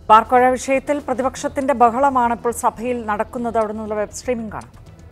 ബാർക്കോഴ വിഷയത്തിൽ പ്രതിപക്ഷത്തിന്റെ ബഹളമാണ് ഇപ്പോൾ സഭയിൽ നടക്കുന്നത് അവിടെ നിന്നുള്ള വെബ് സ്ട്രീമിംഗ് കാണാം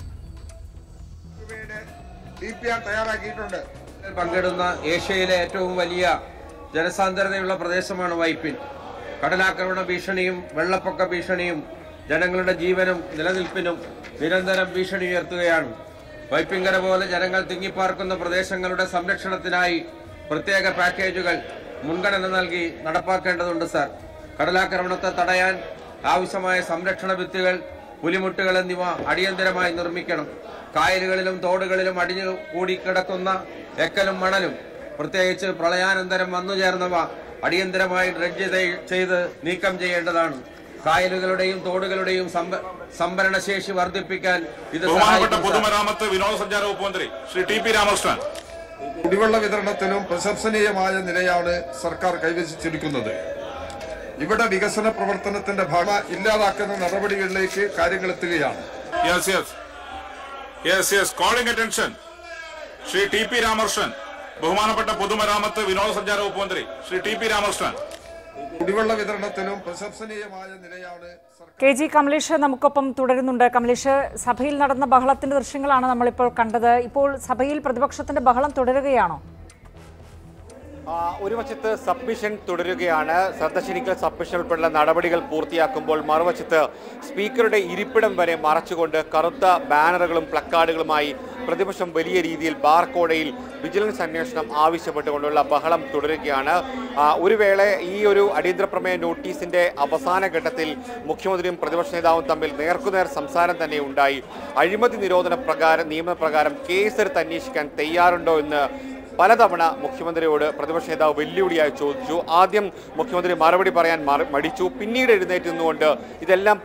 ഡി പി ആർ തയ്യാറാക്കിയിട്ടുണ്ട് പങ്കിടുന്ന ഏഷ്യയിലെ ഏറ്റവും വലിയ ജനസാന്ദ്രതയുള്ള പ്രദേശമാണ് വൈപ്പിൻ കടലാക്രമണ ഭീഷണിയും വെള്ളപ്പൊക്ക ഭീഷണിയും ജനങ്ങളുടെ ജീവനും നിലനിൽപ്പിനും നിരന്തരം ഭീഷണി ഉയർത്തുകയാണ് വൈപ്പിങ്കര പോലെ ജനങ്ങൾ തിങ്ങിപ്പാർക്കുന്ന പ്രദേശങ്ങളുടെ സംരക്ഷണത്തിനായി പ്രത്യേക പാക്കേജുകൾ മുൻഗണന നൽകി നടപ്പാക്കേണ്ടതുണ്ട് സാർ കടലാക്രമണത്തെ തടയാൻ ആവശ്യമായ സംരക്ഷണ ഭിത്തികൾ പുലിമുട്ടുകൾ എന്നിവ അടിയന്തരമായി നിർമ്മിക്കണം കായലുകളിലും തോടുകളിലും അടിഞ്ഞു കൂടിക്കിടക്കുന്ന എക്കലും മണലും പ്രത്യേകിച്ച് പ്രളയാനന്തരം വന്നുചേർന്നവ അടിയന്തരമായി ഡ്രഡ്ജ് ചെയ്ത് ചെയ്ത് നീക്കം ചെയ്യേണ്ടതാണ് കായലുകളുടെയും തോടുകളുടെയും സംഭ- സംഭരണശേഷി വർദ്ധിപ്പിക്കാൻ ഇത് ബഹുമാനപ്പെട്ട സഹായിക്കും സാർ. പൊതുമരാമത്ത് വിനോദസഞ്ചാര വകുപ്പ് മന്ത്രി ശ്രീ ടി പി രാമകൃഷ്ണൻ കുടിവെള്ള വിതരണത്തിലും പ്രശംസനീയമായ നിലയാണ് സർക്കാർ കൈവരിച്ചിരിക്കുന്നത് ഇവിടെ വികസന പ്രവർത്തനത്തിന്റെ ഭാഗം ഇല്ലാതാക്കുന്ന നടപടികളിലേക്ക് കാര്യങ്ങൾ എത്തുകയാണ് yes yes yes yes calling attention Shri T P Ramakrishnan ബഹുമാനപ്പെട്ട പൊതുമരാമത്ത് വിനോദസഞ്ചാര വകുപ്പ് മന്ത്രി ശ്രീ ടി പി രാമകൃഷ്ണൻ കുടിവെള്ള വിതരണത്തിലും പ്രശംസനീയമായ നിലയാണ് സർക്കാർ കെ ജി കമലേഷ് നമുക്കൊപ്പം തുടരുന്നുണ്ട് കമലേഷ് സഭയിൽ നടന്ന ബഹളത്തിന്റെ ദൃശ്യങ്ങളാണ് നമ്മളിപ്പോൾ കണ്ടത് ഇപ്പോൾ സഭയിൽ പ്രതിപക്ഷത്തിന്റെ ബഹളം തുടരുകയാണോ ആ, ഒരു വശത്ത് സബ്മിഷൻ തുടരുകയാണ് ശ്രദ്ധ ക്ഷണിക്കൽ സബ്മിഷൻ ഉൾപ്പെടെയുള്ള നടപടികൾ പൂർത്തിയാക്കുമ്പോൾ മറുവശത്ത് സ്പീക്കറുടെ ഇരിപ്പിടം വരെ മറച്ചുകൊണ്ട് കറുത്ത ബാനറുകളും പ്ലക്കാർഡുകളുമായി പ്രതിപക്ഷം വലിയ രീതിയിൽ ബാർക്കോടയിൽ വിജിലൻസ് അന്വേഷണം ആവശ്യപ്പെട്ടുകൊണ്ടുള്ള ബഹളം തുടരുകയാണ് ആ, ഒരു വേള ഈ ഒരു അടിയന്തര പ്രമേയ നോട്ടീസിന്റെ അവസാന ഘട്ടത്തിൽ മുഖ്യമന്ത്രിയും പ്രതിപക്ഷ നേതാവും തമ്മിൽ നേർക്കുനേർ സംസാരം തന്നെ ഉണ്ടായി അഴിമതി നിരോധന പ്രകാരം നിയമപ്രകാരം കേസെടുത്ത് അന്വേഷിക്കാൻ തയ്യാറുണ്ടോ എന്ന് പലതവണ മുഖ്യമന്ത്രിയോട് പ്രതിപക്ഷ നേതാവ് വെല്ലുവിളിയായി ചോദിച്ചു ആദ്യം മുഖ്യമന്ത്രി മറുപടി പറയാൻ മറ- മടിച്ചു പിന്നീട് എഴുന്നേറ്റ് നിന്നുകൊണ്ട് ഇതെല്ലാം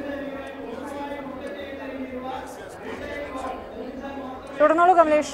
തുടർന്നോളൂ കമലേഷ്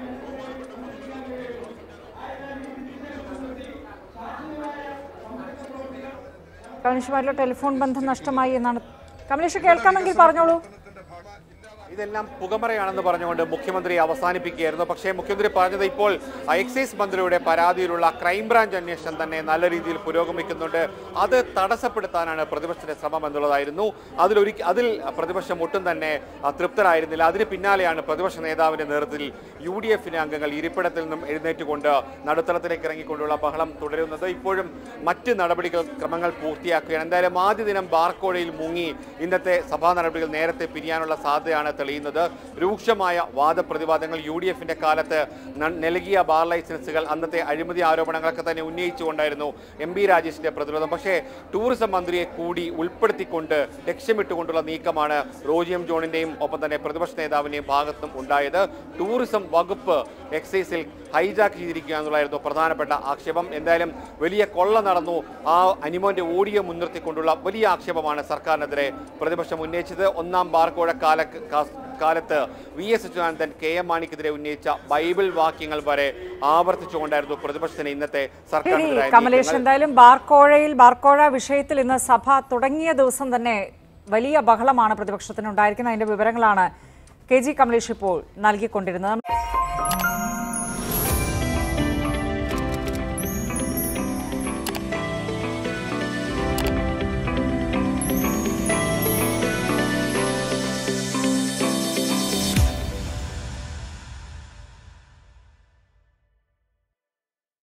കമലേഷുമായിട്ടുള്ള ടെലിഫോൺ ബന്ധം നഷ്ടമായി എന്നാണ് കമലേഷ് കേൾക്കാമെങ്കിൽ പറഞ്ഞോളൂ ഇതെല്ലാം പുകമറയാണെന്ന് പറഞ്ഞുകൊണ്ട് മുഖ്യമന്ത്രി അവസാനിപ്പിക്കുകയായിരുന്നു പക്ഷേ മുഖ്യമന്ത്രി പറഞ്ഞത് ഇപ്പോൾ എക്സൈസ് മന്ത്രിയുടെ പരാതിയിലുള്ള ക്രൈംബ്രാഞ്ച് അന്വേഷണം തന്നെ നല്ല രീതിയിൽ പുരോഗമിക്കുന്നുണ്ട് അത് തടസ്സപ്പെടുത്താനാണ് പ്രതിപക്ഷത്തിന്റെ ശ്രമം എന്നുള്ളതായിരുന്നു അതിലൊരി അതിൽ പ്രതിപക്ഷം ഒട്ടും തന്നെ ആ, തൃപ്തരായിരുന്നില്ല അതിന് പിന്നാലെയാണ് പ്രതിപക്ഷ നേതാവിന്റെ നേതൃത്വത്തിൽ യു ഡി എഫിലെ അംഗങ്ങൾ ഇരിപ്പിടത്തിൽ നിന്നും എഴുന്നേറ്റുകൊണ്ട് നടുത്തളത്തിലേക്ക് ഇറങ്ങിക്കൊണ്ടുള്ള ബഹളം തുടരുന്നത് ഇപ്പോഴും മറ്റ് നടപടികൾ ക്രമങ്ങൾ പൂർത്തിയാക്കുകയാണ് എന്തായാലും ആദ്യ ദിനം ബാർക്കോഴയിൽ മുങ്ങി ഇന്നത്തെ സഭാ നടപടികൾ നേരത്തെ പിരിയാനുള്ള സാധ്യതയാണ് തെളിയുന്നത് രൂക്ഷമായ വാദപ്രതിവാദങ്ങൾ യു ഡി എഫിന്റെ കാലത്ത് ന- നൽകിയ ബാർ ലൈസൻസുകൾ അന്നത്തെ അഴിമതി ആരോപണങ്ങളൊക്കെ തന്നെ ഉന്നയിച്ചുകൊണ്ടായിരുന്നു എം ബി രാജേഷിന്റെ പ്രതിരോധം പക്ഷേ ടൂറിസം മന്ത്രിയെ കൂടി ഉൾപ്പെടുത്തിക്കൊണ്ട് ലക്ഷ്യമിട്ടുകൊണ്ടുള്ള നീക്കമാണ് റോജി എം ജോണിന്റെയും ഒപ്പം തന്നെ പ്രതിപക്ഷ നേതാവിന്റെയും ഭാഗത്തും ഉണ്ടായത് ടൂറിസം വകുപ്പ് എക്സൈസിൽ ഹൈജാക്ക് ചെയ്തിരിക്കുക എന്നുള്ളതായിരുന്നു പ്രധാനപ്പെട്ട ആക്ഷേപം എന്തായാലും വലിയ കൊള്ള നടന്നു ആ അനിമോന്റെ ഓഡിയോ മുൻനിർത്തിക്കൊണ്ടുള്ള വലിയ ആക്ഷേപമാണ് സർക്കാരിനെതിരെ പ്രതിപക്ഷം ഉന്നയിച്ചത് ഒന്നാം ബാർക്കോഴ കാല കാ- കാലത്ത് V S Achuthanandan K M മാണിക്കെതിരെ ഉന്നയിച്ച ബൈബിൾ വാക്യങ്ങൾ വരെ ആവർത്തിച്ചുകൊണ്ടായിരുന്നു പ്രതിപക്ഷത്തിന് ഇന്നത്തെ ശരി സർക്കാരിനെതിരായ കമലേഷ് നീക്കങ്ങൾ. എന്തായാലും ബാർക്കോഴയിൽ ബാർക്കോഴ വിഷയത്തിൽ ഇന്ന് സഭ തുടങ്ങിയ ദിവസം തന്നെ വലിയ ബഹളമാണ് പ്രതിപക്ഷത്തിന് ഉണ്ടായിരിക്കുന്നത് അതിന്റെ വിവരങ്ങളാണ് കെ ജി കമലേഷ് ഇപ്പോൾ നൽകിക്കൊണ്ടിരുന്നത്